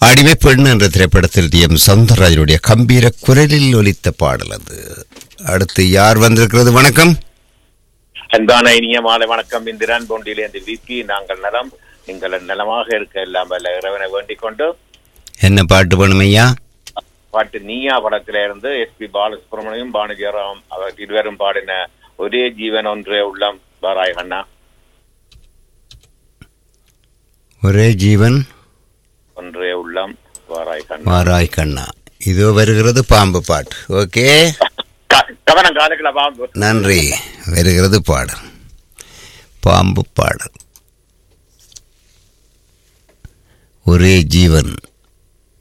அடிமை பெண் என்ற திரைப்படத்தில் டி எம் சவுந்தரராஜனுடைய கம்பீர குரலில் ஒலித்த பாடல் அது அடுத்து யார் வந்திருக்கிறது வணக்கம் அன்பான இனிய மாலை வணக்கம் இந்திரன் பொண்டிலிருந்து விபி நாங்கள் நலம் நீங்கள் நலமாக இருக்க எல்லாம் வல்ல இறைவனை வேண்டிக் கொண்டு என்ன பாட்டு வேணும் ஐயா பாட்டு நீயா படத்தில இருந்து எஸ் பி பாலசுப்ரமணியம் பானுஜராம் அவர் இருவரும் பாடின ஒரே ஜீவன் ஒன்றே உள்ளம் பாராய் அண்ணா ஒரே ஜீவன் ஒன்றே உள்ளம் பாராய் கண்ணா மாராய் கண்ணா இதோ வருகிறது பாம்பு பாட்டு ஓகே க- கவனம் காலத்துல பாம்பு நன்றி வருகிறது பாடல் பாம்பு பாடல் ஒரே ஜீவன்